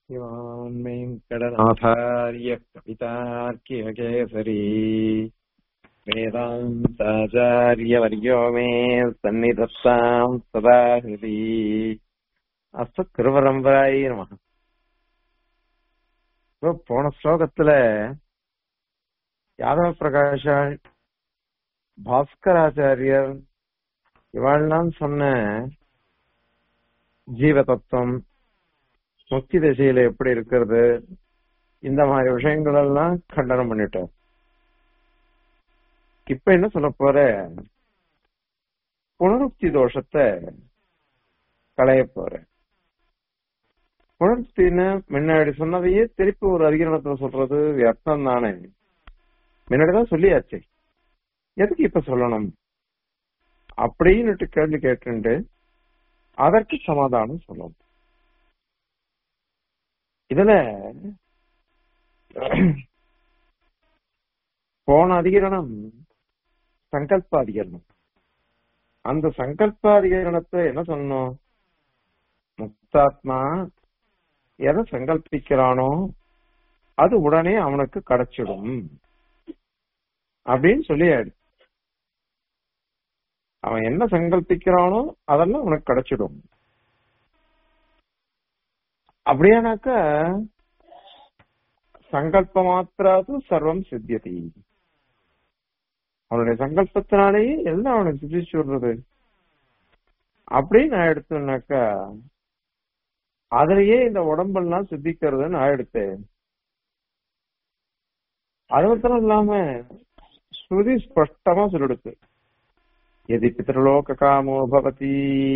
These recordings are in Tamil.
शिवान्में कडनाथार्य कवितार्कियकेसरी वेदान्ताचार्यवर्यो मे सन्निधत्ताम् सदा हृदि அஸ்து திருவரம்பராயி நம இப்போ போன ஸ்லோகத்துல யாதவ பிரகாஷால் பாஸ்கராச்சாரியர் இவாள்லாம் சொன்ன ஜீவ தத்துவம் முக்தி திசையில எப்படி இருக்கிறது இந்த மாதிரி விஷயங்கள் எல்லாம் கண்டனம் பண்ணிட்டோம் இப்ப என்ன சொல்ல போற புனருக்தி தோஷத்தை களைய போறேன் புனருக்தின்னு முன்னாடி சொன்னதையே திருப்பி ஒரு அதிகரணத்துல சொல்றது வியர்த்தம் தானே முன்னாடிதான் சொல்லியாச்சு எதுக்கு இப்ப சொல்லணும் அப்படின்னு கேள்வி கேட்டு அதற்கு சமாதானம் சொல்லணும் இதுல போன அதிகரணம் சங்கல்ப அதிகரணம் அந்த சங்கல்ப அதிகரணத்தை என்ன சொன்னோம் முக்தாத்மா எதை சங்கல்பிக்கிறானோ அது உடனே அவனுக்கு கிடைச்சிடும் அப்படின்னு சொல்லியாடு அவன் என்ன சங்கல்பிக்கிறானோ அதெல்லாம் அவனுக்கு கிடைச்சிடும் அப்படியானாக்க சங்கல்ப மாத்திராது சர்வம் சித்தியதி அவனுடைய சங்கல்பத்தினாலேயே எல்லாம் அவனுக்கு சித்திச்சு விடுறது அப்படின்னு நான் எடுத்தேன்னாக்கா அதுலயே இந்த உடம்பெல்லாம் சித்திக்கிறதுன்னு நான் எடுத்தேன் அது மாத்திரம் இல்லாம ஸ்ருதி ஸ்பஷ்டமா சொல்லிடுது எதி பித்ருலோக காமோ பவதி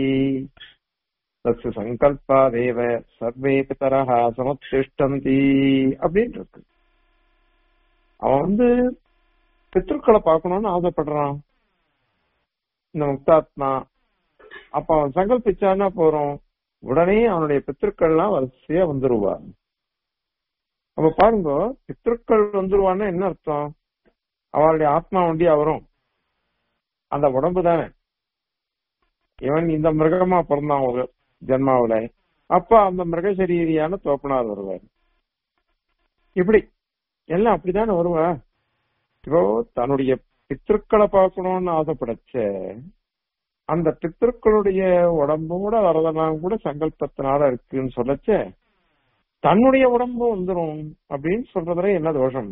தஸ்ய சங்கல்பாதேவ சர்வே பிதரஹா சமுத்திஷ்டந்தி அப்படின்னு இருக்கு அவன் வந்து பித்ருக்களை பார்க்கணும்னு ஆசைப்படுறான் இந்த முக்தாத்மா அப்ப அவன் சங்கல்பிச்சான்னா போறோம் உடனே அவனுடைய பித்திருக்கள்லாம் வரிசையா வந்துருவா அப்ப பாருங்க பித்திருக்கள் வந்துருவான்னா என்ன அர்த்தம் அவளுடைய ஆத்மா வண்டியா வரும் அந்த உடம்பு தானே இவன் இந்த மிருகமா பிறந்தான் ஒரு ஜென்மாவில அப்ப அந்த மிருகசரீரியான தோப்பனார் வருவார் இப்படி எல்லாம் அப்படித்தானே வருவா இப்போ தன்னுடைய பித்திருக்களை பார்க்கணும்னு ஆசைப்படச்ச அந்த பித்திருக்களுடைய உடம்போட வரதெல்லாம் கூட சங்கல்பத்தினால இருக்குன்னு சொல்லச்ச தன்னுடைய உடம்பும் வந்துடும் அப்படின்னு சொல்றதுல என்ன தோஷம்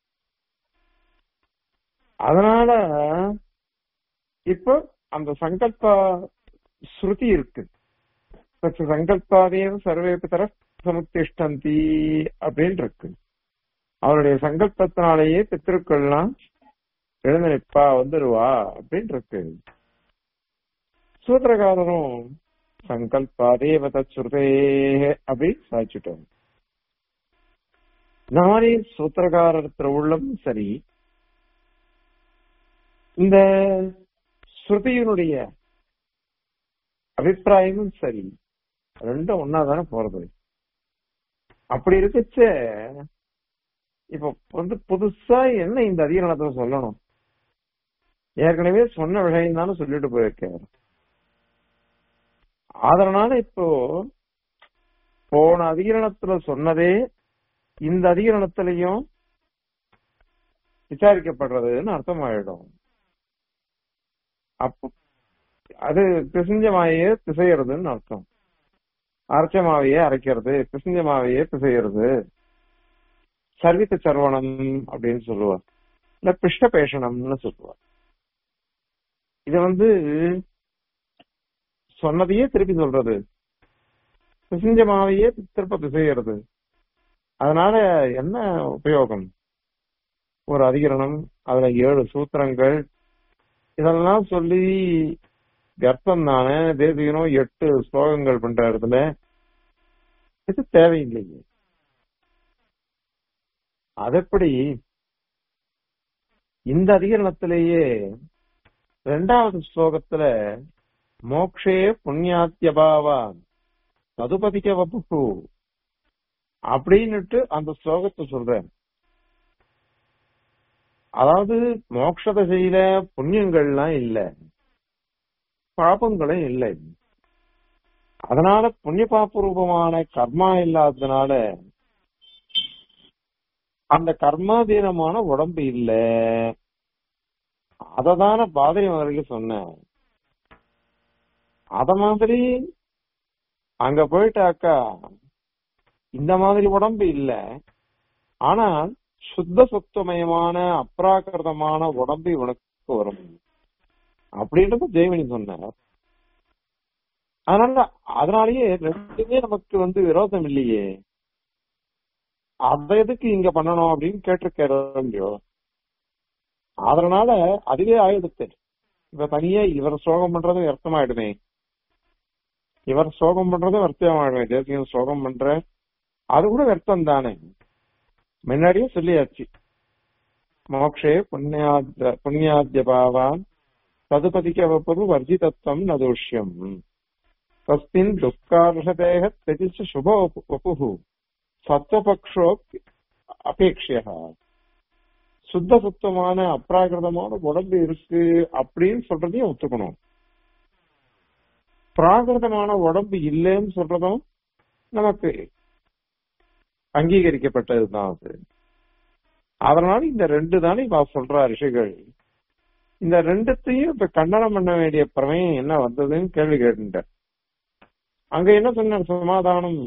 அதனால இப்போ அந்த சங்கல்ப ஸ்ருதி இருக்கு சங்கல்பாதேவ சர்வே பிதர சமுத்திஷ்டந்தி அப்படின்னு இருக்கு அவருடைய சங்கல்பத்தினாலேயே பித்திருக்கள்லாம் எழுந்து நிப்பா வந்துருவா அப்படின்னு இருக்கு சூத்திரகாரரும் சங்கல்பாதேவ தச்சுருதே அப்படின்னு சாதிச்சுட்டோம் இந்த மாதிரி சூத்திரகாரத்துல உள்ளம் சரி இந்த ஸ்ருதியினுடைய அபிப்பிராயமும் சரி ரெண்டும் ஒன்னாதானே போறது அப்படி இருக்கச்ச இப்ப வந்து புதுசா என்ன இந்த அதிகரணத்தை சொல்லணும் ஏற்கனவே சொன்ன விஷயம் தானே சொல்லிட்டு போயிருக்காரு அதனால இப்போ போன அதிகரணத்துல சொன்னதே இந்த அதிகரணத்திலையும் விசாரிக்கப்படுறதுன்னு அர்த்தமாயிடும் அப்போ அது பிசைஞ்ச மாவையே பிசையறதுன்னு அர்த்தம் அரைச்ச மாவையே அரைக்கிறது பிசைஞ்ச மாவையே பிசையறது சர்வித்த சர்வணம் அப்படின்னு சொல்லுவார் இல்ல பிஷ்ட பேஷணம்னு சொல்லுவார் இது வந்து சொன்னதையே திருப்பி சொல்றது பிசைஞ்ச மாவையே திருப்ப பிசையறது அதனால என்ன உபயோகம் ஒரு அதிகரணம் அதுல ஏழு சூத்திரங்கள் இதெல்லாம் சொல்லி கர்ப்பம் தானே தேசிகனும் எட்டு ஸ்லோகங்கள் பண்ற இடத்துல இது தேவையில்லையே அதப்படி இந்த அதிகரணத்திலேயே ரெண்டாவது ஸ்லோகத்துல மோக்ஷே புண்ணியாத்தியபாவா ததுபதிக்க வபு அப்படின்னுட்டு அந்த ஸ்லோகத்தை சொல்றேன் அதாவது மோட்ச திசையில புண்ணியங்கள்லாம் இல்ல பாபங்களும் இல்லை அதனால புண்ணிய பாப ரூபமான கர்மா இல்லாததுனால அந்த கர்மாதீனமான உடம்பு இல்ல அததான பாதிரி அவர்களுக்கு சொன்னேன் அத மாதிரி அங்க போயிட்டாக்கா இந்த மாதிரி உடம்பு இல்ல ஆனால் சுத்த சுத்தமயமான அப்ராகிருதமான உடம்பு இவனுக்கு வரும் அப்படின்றது ஜெய்மணி சொன்னார் அதனால அதனாலயே ரெண்டுமே நமக்கு வந்து விரோதம் இல்லையே அத எதுக்கு இங்க பண்ணணும் அப்படின்னு கேட்டிருக்கோ அதனால அதுவே ஆயிடுத்து இப்ப தனியா இவர் சோகம் பண்றதும் வியர்த்தமாயிடுமே இவர் சோகம் பண்றதும் வியர்த்தமாயிடுமே தேசியம் சோகம் பண்ற அது கூட வியர்த்தம் தானே முன்னாடியே சொல்லியாச்சு மோக்ஷே புண்ணியாத்ய புண்ணியாத்திய பாவான் ததுபதிக்கு அவ்வப்பொரு வர்ஜிதத்துவம் நதோஷ்யம் தஸ்மின் துக்கார்ஷதேக தெஜிச்ச சுப வபுஹு சத்வபக்ஷோ அபேட்சியா சுத்த சுத்தமான அப்ராகிருதமான உடம்பு இருக்கு அப்படின்னு சொல்றதையும் ஒத்துக்கணும் பிராகிருதமான உடம்பு இல்லைன்னு சொல்றதும் நமக்கு அங்கீகரிக்கப்பட்டதுதான் அது அதனால இந்த ரெண்டு தானே இப்ப சொல்றா ரிஷிகள் இந்த ரெண்டுத்தையும் இப்ப கண்டனம் பண்ண வேண்டிய பிரமேயம் என்ன வந்ததுன்னு கேள்வி கேட்டுட்ட அங்க என்ன சொன்னார் சமாதானம்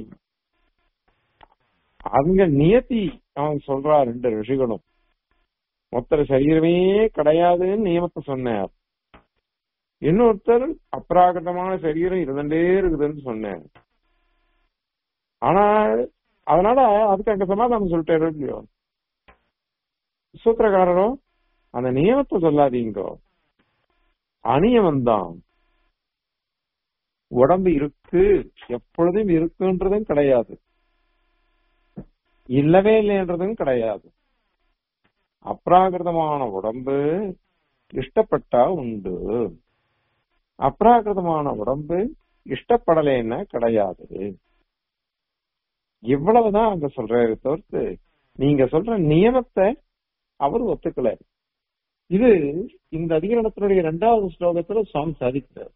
அங்க நியத்தி அவன் சொல்றா ரெண்டு ரிஷிகளும் மொத்த சரீரமே கிடையாதுன்னு நியமத்தை சொன்னார் இன்னொருத்தர் அப்ராகிருதமான சரீரம் இருந்துட்டே இருக்குதுன்னு சொன்னார் ஆனா அதனால அதுக்கு அங்க சமாதானம் சொல்லிட்டாரு இல்லையோ சூத்திரக்காரரும் அந்த நியமத்தை சொல்லாதீங்க அநியமம் தான் உடம்பு இருக்கு எப்பொழுதும் இருக்குன்றதும் கிடையாது இல்லவே இல்லைன்றதும் கிடையாது அப்ராகிருதமான உடம்பு இஷ்டப்பட்டா உண்டு அப்ராகிருதமான உடம்பு இஷ்டப்படலைன்னா கிடையாது இவ்வளவுதான் அங்க சொல்றாரு தவிர்த்து நீங்க சொல்ற நியமத்தை அவர் ஒத்துக்கல இது இந்த அதிகரணத்தினுடைய இரண்டாவது ஸ்லோகத்துல சுவாமி சாதிக்கிறார்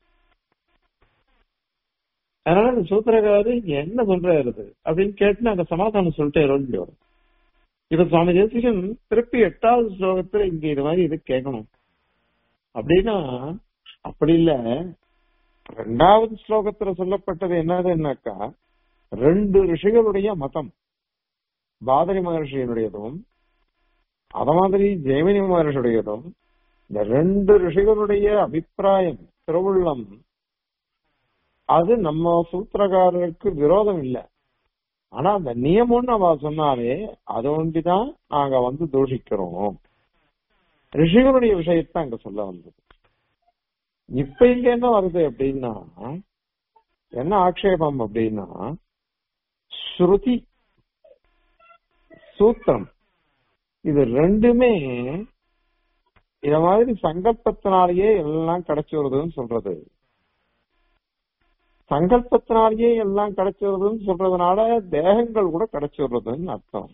அதனால இந்த சூத்திரக்காரு இங்க என்ன சொல்றாரு அப்படின்னு கேட்டு அந்த சமாதானம் சொல்லிட்டே இல்லையோ இப்ப சுவாமி தேசிகன் திருப்பி எட்டாவது ஸ்லோகத்துல இங்க இது மாதிரி இது கேட்கணும் அப்படின்னா அப்படி இல்ல ரெண்டாவது ஸ்லோகத்துல சொல்லப்பட்டது என்னதுன்னாக்கா ரெண்டு ரிஷிகளுடைய மதம் பாதரி மகர்ஷியினுடையதும் அத மாதிரி ஜெயமினி மகர்ஷியுடையதும் இந்த ரெண்டு ரிஷிகளுடைய அபிப்பிராயம் திருவுள்ளம் அது நம்ம சூத்திரக்காரருக்கு விரோதம் இல்ல ஆனா அந்த நியமம்னு அவ சொன்னாலே அதை ஒண்டிதான் நாங்க வந்து தூஷிக்கிறோம் ரிஷிகளுடைய விஷயத்தை அங்க சொல்ல வந்தது இப்ப இங்க என்ன வருது அப்படின்னா என்ன ஆக்ஷேபம் அப்படின்னா ஸ்ருதி சூத்திரம் இது ரெண்டுமே இத மாதிரி சங்கல்பத்தினாலேயே எல்லாம் கிடைச்சு வருதுன்னு சொல்றது சங்கல்பத்தினாலேயே எல்லாம் கிடைச்சு வருதுன்னு சொல்றதுனால தேகங்கள் கூட கிடைச்சு வருதுன்னு அர்த்தம்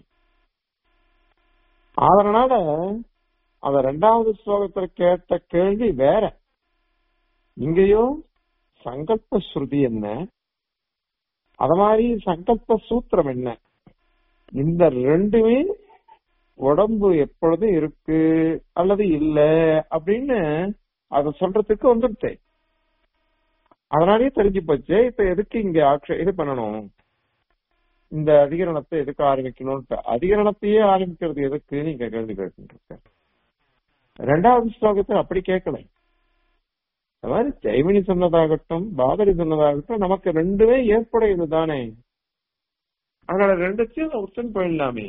அதனால அத ரெண்டாவது ஸ்லோகத்துல கேட்ட கேள்வி வேற இங்கேயோ சங்கல்ப ஸ்ருதி என்ன அத மாதிரி சங்கல்ப சூத்திரம் என்ன இந்த ரெண்டுமே உடம்பு எப்பொழுதும் இருக்கு அல்லது இல்ல அப்படின்னு அத சொல்றதுக்கு வந்துட்டேன் அதனாலயே தெரிஞ்சு போச்சு இப்ப எதுக்கு இங்க ஆக்ஷ இது பண்ணணும் இந்த அதிகரணத்தை எதுக்கு ஆரம்பிக்கணும்ட்டு அதிகரணத்தையே ஆரம்பிக்கிறது எதுக்கு நீங்க கேள்வி கேட்டு ரெண்டாவது ஸ்லோகத்தில் அப்படி கேட்கல அது மாதிரி ஜெய்மினி சொன்னதாகட்டும் பாதரி சொன்னதாகட்டும் நமக்கு ரெண்டுமே ஏற்புடையது தானே அதனால ரெண்டுத்தையும் ஒருத்தன் போயிடலாமே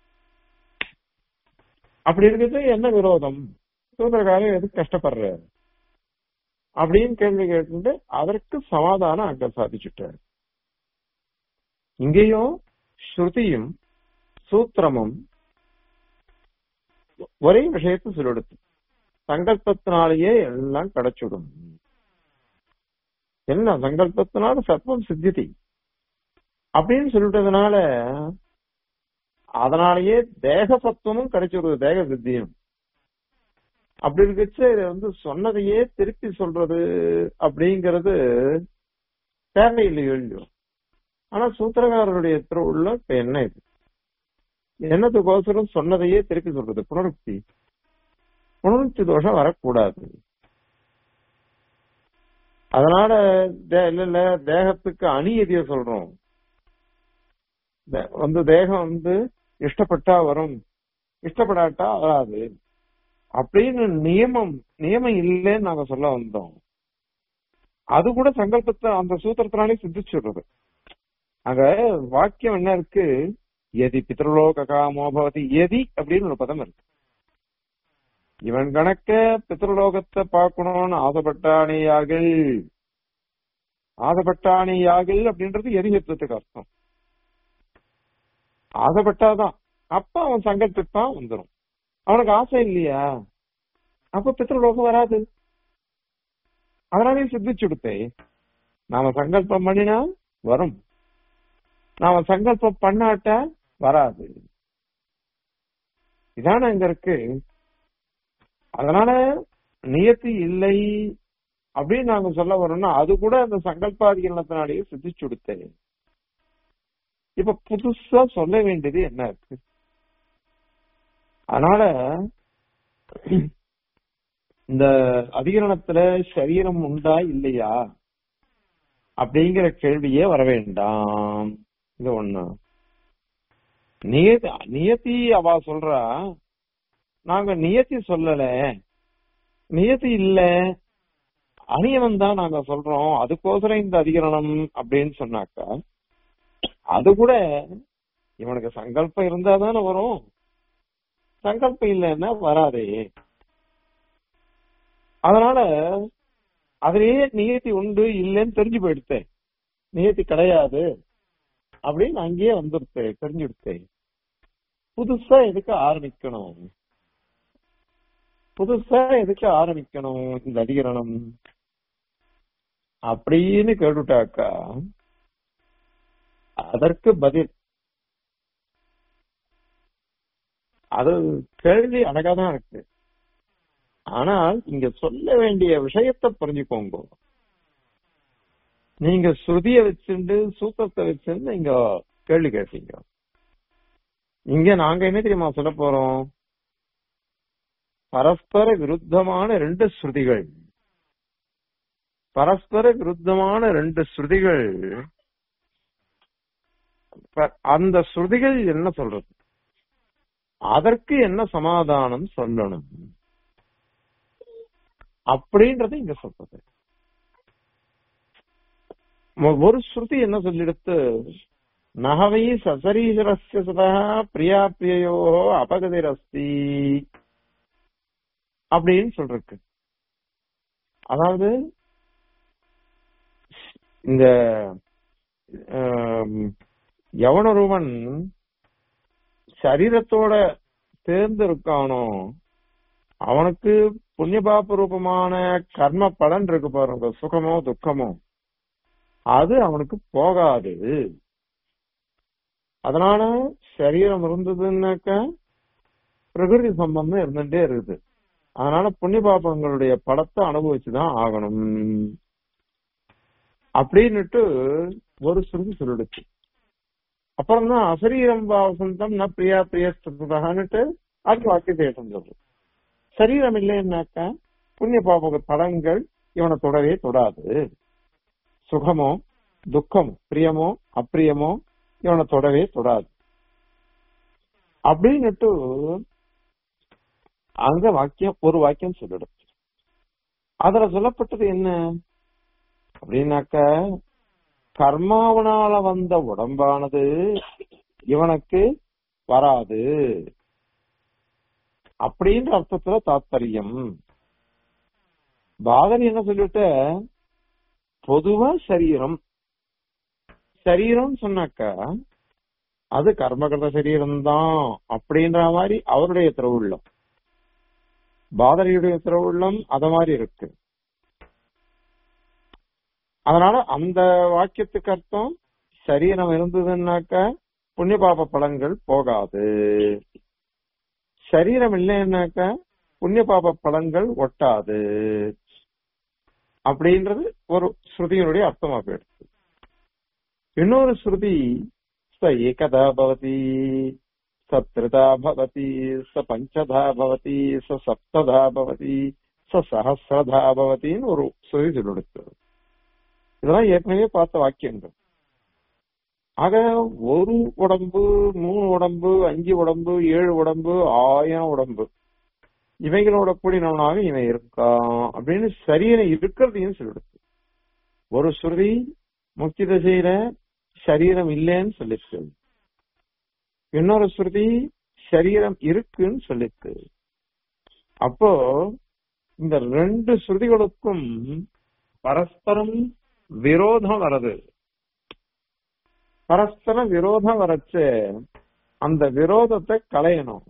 அப்படி இருக்கிறது என்ன விரோதம் சூத்திரக்காரன் எதுக்கு கஷ்டப்படுற அப்படின்னு கேள்வி கேட்டு அதற்கு சமாதானம் அங்க சாதிச்சுட்டார் இங்கேயும் ஸ்ருதியும் சூத்திரமும் ஒரே விஷயத்தை சொல்லிடுது சங்கல்பத்தினாலேயே எல்லாம் கிடைச்சிடும் என்ன சங்கல்பத்தினால சர்வம் சித்திதி அப்படின்னு சொல்லிட்டதுனால அதனாலேயே தேக சத்துவமும் கிடைச்சிருது தேக சித்தியும் அப்படி இருக்கச்சு இதை வந்து சொன்னதையே திருப்பி சொல்றது அப்படிங்கிறது தேவையில்லையோ இல்லையோ ஆனா சூத்திரகாரருடைய உள்ள இப்ப என்ன இது என்னத்துக்கோசரம் சொன்னதையே திருப்பி சொல்றது புனருக்தி புனருக்தி தோஷம் வரக்கூடாது அதனால தே- இல்ல இல்ல தேகத்துக்கு அணியதிய சொல்றோம் தே- வந்து தேகம் வந்து இஷ்டப்பட்டா வரும் இஷ்டப்படாட்டா வராது அப்படின்னு நியமம் நியமம் இல்லைன்னு நாங்க சொல்ல வந்தோம் அது கூட சங்கல்பத்தை அந்த சூத்திரத்தினாலே சித்திச்சுடுறது அங்க வாக்கியம் என்ன இருக்கு எதி பித்ருலோக காமோ பவதி எதி அப்படின்னு ஒரு பதம் இருக்கு இவன் கணக்க பித்ருலோகத்தை பார்க்கணும்னு ஆசைப்பட்டானியாகள் ஆசைப்பட்டானியாகள் அப்படின்றது எரிஹத்துவத்துக்கு அர்த்தம் ஆசைப்பட்டாதான் அப்ப அவன் சங்கல்பிப்பான் வந்துரும் அவனுக்கு ஆசை இல்லையா அப்ப பித்ருலோகம் வராது அதனாலே சித்திச்சுடுத்தே நாம சங்கல்பம் பண்ணினா வரும் நாம சங்கல்பம் பண்ணாட்டா வராது இதான அங்க இருக்கு அதனால நியத்தி இல்லை அப்படின்னு நாங்க சொல்ல வரோம்னா அது கூட அந்த சங்கல்பாதிகரணத்தினாலேயே சித்திச்சுடுத்தே இப்ப புதுசா சொல்ல வேண்டியது என்ன இருக்கு அதனால இந்த அதிகரணத்துல சரீரம் உண்டா இல்லையா அப்படிங்கிற கேள்வியே வர வேண்டாம் இது ஒண்ணு நியதி நியதி அவ சொல்றா நாங்க நியதி சொல்லல நியதி இல்ல அநியமம் தான் நாங்க சொல்றோம் அதுக்கோசரம் இந்த அதிகரணம் அப்படின்னு சொன்னாக்கா அது கூட இவனுக்கு சங்கல்பம் இருந்தா தானே வரும் சங்கல்பம் இல்லைன்னா வராதே அதனால அதுலயே நியத்தி உண்டு இல்லைன்னு தெரிஞ்சு போயிடுத்தேன் நியத்தி கிடையாது அப்படின்னு அங்கேயே வந்துருத்து தெரிஞ்சுடுத்து புதுசா எதுக்கு ஆரம்பிக்கணும் புதுசா எதுக்கு ஆரம்பிக்கணும் இந்த அதிகரணம் அப்படின்னு கேட்டுட்டாக்கா அதற்கு பதில் அது கேள்வி அழகாதான் இருக்கு ஆனால் இங்க சொல்ல வேண்டிய விஷயத்தை புரிஞ்சுக்கோங்க நீங்க ஸ்ருதிய வச்சுண்டு சூத்திரத்தை வச்சிருந்து இங்க கேள்வி கேட்டீங்க இங்க நாங்க என்ன தெரியுமா சொல்ல போறோம் பரஸ்பர விருத்தமான ரெண்டு ஸ்ருதிகள் பரஸ்பர விருத்தமான ரெண்டு ஸ்ருதிகள் ப- அந்த ஸ்ருதிகள் என்ன சொல்றது அதற்கு என்ன சமாதானம் சொல்லணும் அப்படின்றத இங்க சொல்றது மொ- ஒரு ஸ்ருதி என்ன சொல்லிடுத்து நகவை சசரீசரஸ்ய சதா பிரியா பிரியோ அபகதிரஸ்தி அப்படின்னு சொல்றக்கு அதாவது இந்த ஆம், யவனொருவன் சரீரத்தோட சேர்ந்து இருக்கானோ அவனுக்கு புண்ணியபாப ரூபமான கர்ம பலன் இருக்கு பாருங்க சுகமோ துக்கமோ அது அவனுக்கு போகாது அதனால சரீரம் இருந்ததுன்னாக்க பிரகிருதி சம்பந்தம் இருந்துட்டே இருக்குது அதனால புண்ணிய பாபங்களுடைய படத்தை அனுபவிச்சுதான் ஆகணும் அப்படின்னுட்டு ஒரு சுருதி சொல்லிடுச்சு அப்புறம் தான் அசரீரம் வாசந்தம் ந பிரியா பிரியஸ்தான்னுட்டு அது வாக்கியத்தை சொல்றது சரீரம் இல்லைன்னாக்கா புண்ணிய பாப படங்கள் இவனை தொடவே தொடாது சுகமோ துக்கமோ பிரியமோ அப்பிரியமோ இவனை தொடவே தொடாது அப்படின்னுட்டு அங்க வாக்கியம் ஒரு வாக்கியம் சொல்லிடும் அதுல சொல்லப்பட்டது என்ன அப்படின்னாக்க கர்மாவனால வந்த உடம்பானது இவனுக்கு வராது அப்படின்ற அர்த்தத்துல தாத்பரியம் பாதன் என்ன சொல்லிட்ட பொதுவா சரீரம் சரீரம் சொன்னாக்கா அது கர்மகத சரீரம் தான் அப்படின்ற மாதிரி அவருடைய திருவுள்ளம் பாதரியுடைய திருவுள்ளம் அத மாதிரி இருக்கு அதனால அந்த வாக்கியத்துக்கு அர்த்தம் சரீரம் இருந்ததுன்னாக்கா புண்ணிய பாப பலன்கள் போகாது சரீரம் இல்லைன்னாக்கா புண்ணிய பாப பலன்கள் ஒட்டாது அப்படின்றது ஒரு ஸ்ருதியினுடைய அர்த்தமா போயிடுச்சு இன்னொரு ஸ்ருதி ச ஏகதா பவதி சத்ரிதா பவதி ச பஞ்சதா பவதி ச சப்ததா பவதி ச சஹசிரதா பவதின்னு ஒரு ஸ்ருதி சொல்லிடுச்சு இதெல்லாம் ஏற்கனவே பார்த்த வாக்கியங்கள் ஆக ஒரு உடம்பு மூணு உடம்பு அஞ்சு உடம்பு ஏழு உடம்பு ஆயிரம் உடம்பு இவைகளோட கூடினவனாக இவன் இருக்கான் அப்படின்னு சரீரம் இருக்கிறதையும் சொல்லிடுச்சு ஒரு ஸ்ருதி முக்தி தசையில சரீரம் இல்லைன்னு சொல்லிச்சு இன்னொரு ஸ்ருதி சரீரம் இருக்குன்னு சொல்லிச்சு அப்போ இந்த ரெண்டு ஸ்ருதிகளுக்கும் பரஸ்பரம் விரோதம் வருது பரஸ்பர விரோதம் வரச்சு அந்த விரோதத்தை களையணும்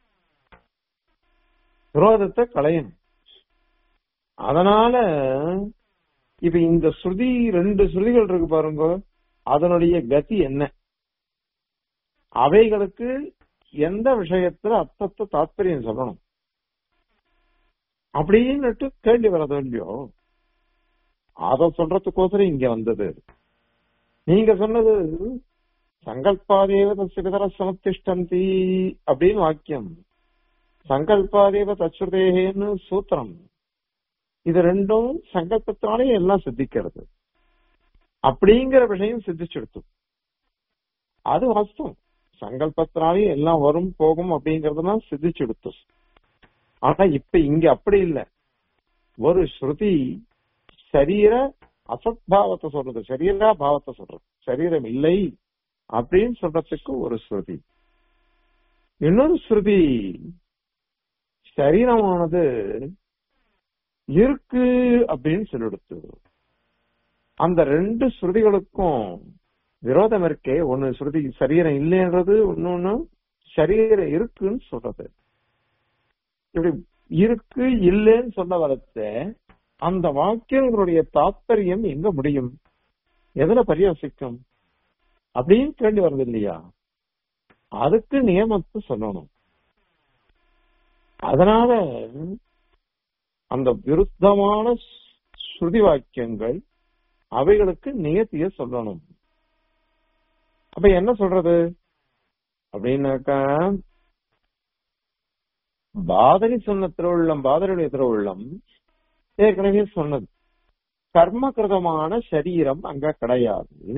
விரோதத்தை களையணும் அதனால இப்ப இந்த ஸ்ருதி ரெண்டு ஸ்ருதிகள் இருக்கு பாருங்க அதனுடைய கதி என்ன அவைகளுக்கு எந்த விஷயத்துல அர்த்தத்தை தாத்பரியம் சொல்லணும் அப்படின்னுட்டு கேள்வி வரது இல்லையோ அத சொல்றதுக்கோசரம் இங்க வந்தது நீங்க சொன்னது சங்கல்பாதேவ தஸ்யதர சமத்திஷ்டந்தி அப்படின்னு வாக்கியம் சங்கல்பாதேவ தச்சுதேகன்னு சூத்திரம் இது ரெண்டும் சங்கல்பத்தினாலே எல்லாம் சித்திக்கிறது அப்படிங்கிற விஷயம் சித்திச்செடுத்து அது வாஸ்தவம் சங்கல்பத்தினாலே எல்லாம் வரும் போகும் அப்படிங்கறதுலாம் சித்திச்செடுத்து ஆனா இப்ப இங்க அப்படி இல்ல ஒரு ஸ்ருதி சரீர அசத்பாவத்தை சொல்றது சரீரா பாவத்தை சொல்றது சரீரம் இல்லை அப்படின்னு சொல்றதுக்கு ஒரு ஸ்ருதி இன்னொரு ஸ்ருதி சரீரமானது இருக்கு அப்படின்னு சொல்லிடுத்து அந்த ரெண்டு ஸ்ருதிகளுக்கும் விரோதம் இருக்கே ஒண்ணு ஸ்ருதி சரீரம் இல்லைன்றது இன்னொன்னு சரீரம் இருக்குன்னு சொல்றது இப்படி இருக்கு இல்லைன்னு சொல்ல வரச்ச அந்த வாக்கியங்களுடைய தாத்பரியம் எங்க முடியும் எதுல பரியோசிக்கும் அப்படின்னு கேள்வி வருது இல்லையா அதுக்கு நியமத்தை சொல்லணும் அதனால அந்த விருத்தமான ஸ்ருதி வாக்கியங்கள் அவைகளுக்கு நியத்திய சொல்லணும் அப்ப என்ன சொல்றது அப்படின்னாக்கா பாதரி சொன்ன திருவுள்ளம் பாதரியுடைய திருவுள்ளம் ஏற்கனவே சொன்னது கர்மகிருதமான சரீரம் அங்க கிடையாது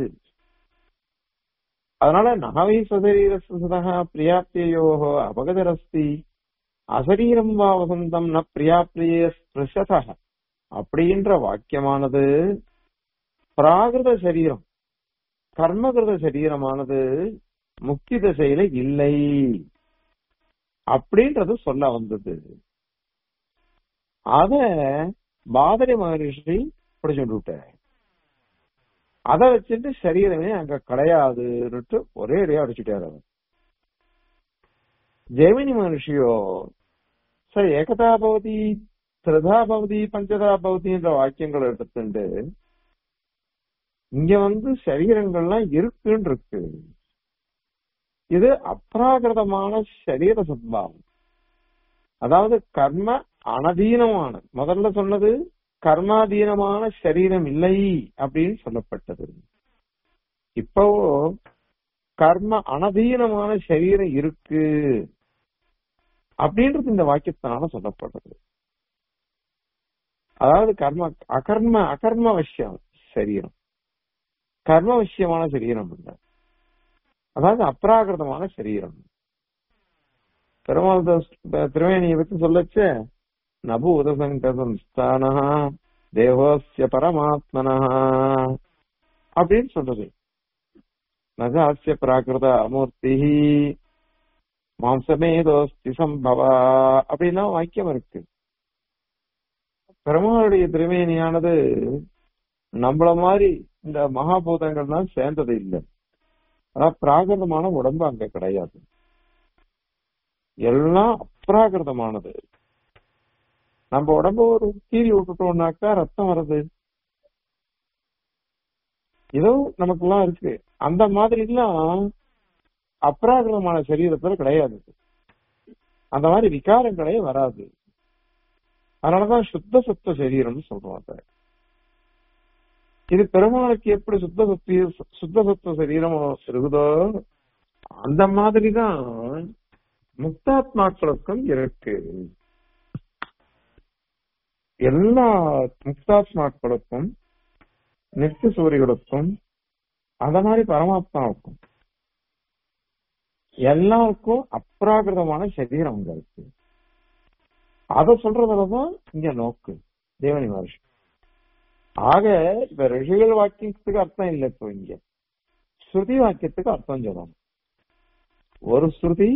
அதனால நகவை சதரீரசுதா பிரியாப்பியோகோ அபகதரஸ்தி அசரீரம் வா வசந்தம் ந பிரியாப்பிரிய ஸ்பிருஷத அப்படின்ற வாக்கியமானது பிராகிருத சரீரம் கர்மகிருத சரீரமானது முக்தி திசையில இல்லை அப்படின்றது சொல்ல வந்தது அத பாதரி மகரிஷி பிடிச்சுட்டு விட்டார் அதை வச்சுட்டு சரீரமே அங்க கிடையாதுன்னுட்டு ஒரே அடியா அடிச்சுட்டாரு அவர் ஜெமினி மனுஷியோ சரி ஏகதா பவதி திரதா பவதி பஞ்சதா பவதின்ற வாக்கியங்களை எடுத்துட்டு இங்க வந்து சரீரங்கள்லாம் இருக்குன்னு இருக்கு இது அப்ராகிருதமான சரீர சத்பாவம் அதாவது கர்ம அனதீனமான முதல்ல சொன்னது கர்மாதீனமான சரீரம் இல்லை அப்படின்னு சொல்லப்பட்டது இப்போ கர்ம அனதீனமான சரீரம் இருக்கு அப்படின்றது இந்த வாக்கியத்தினால சொல்லப்படுறது அதாவது கர்ம அகர்ம அகர்ம விஷயம் சரீரம் கர்ம விஷயமான சரீரம் இல்லை அதாவது அப்ராகிருதமான சரீரம் பெருமாள் திருவேணியை பத்தி சொல்லச்ச நபூத சங்கசம்ஸ்தானா தேவோஸ்ய பரமாத்மனா அப்படின்னு சொல்றது நகாசிய பிராகிருத அமூர்த்தி மாம்சமேதோஸ்தி சம்பவா அப்படின்னா வாக்கியம் இருக்கு பெருமாளுடைய திருமேனியானது நம்மள மாதிரி இந்த மகாபூதங்கள்லாம் சேர்ந்தது இல்லை அதான் பிராகிருதமான உடம்பு அங்க கிடையாது எல்லாம் அப்ராகிருதமானது நம்ம உடம்பு ஒரு கீறி விட்டுட்டோம்னாக்கா ரத்தம் வருது இதோ நமக்கெல்லாம் இருக்கு அந்த மாதிரி எல்லாம் அப்ராகிருதமான சரீரத்துல கிடையாது அந்த மாதிரி விகாரங்களே வராது அதனாலதான் சுத்த சுத்த சரீரம்னு சொல்றாங்க இது பெருமாளுக்கு எப்படி சுத்த சக்தி சுத்த சத்துவ சரீரம் இருக்குதோ அந்த மாதிரிதான் முக்தாத்மாக்களுக்கும் இருக்கு எல்லா முக்தாத்மாக்களுக்கும் நித்திய சூரியர்களுக்கும் அந்த மாதிரி பரமாத்மாவுக்கும் எல்லாருக்கும் அப்ராகிருதமான சரீரம் அங்க இருக்கு அத சொல்றதுலதான் இங்க நோக்கு தேவனி மகர்ஷி ஆக இப்ப ரிஷிகள் வாக்கியத்துக்கு அர்த்தம் இல்லை இப்போ இங்க ஸ்ருதி வாக்கியத்துக்கு அர்த்தம் சொல்லணும் ஒரு ஸ்ருதி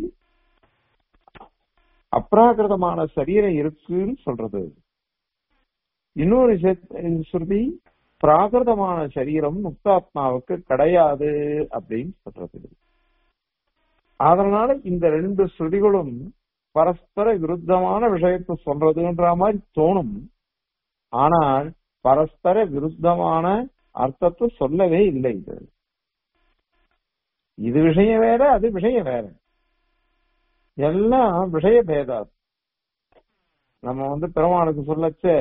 அப்ராகிருதமான சரீரம் இருக்குன்னு சொல்றது இன்னொரு சே- ஸ்ருதி பிராகிருதமான சரீரம் முக்தாத்மாவுக்கு கிடையாது அப்படின்னு சொல்றது அதனால இந்த ரெண்டு ஸ்ருதிகளும் பரஸ்பர விருத்தமான விஷயத்தை சொல்றதுன்ற மாதிரி தோணும் ஆனால் பரஸ்பர விருத்தமான அர்த்தத்தை சொல்லவே இல்லை இது இது விஷயம் வேற அது விஷயம் வேற எல்லாம் விஷய பேதா நம்ம வந்து பெருமாளுக்கு சொல்லச்சே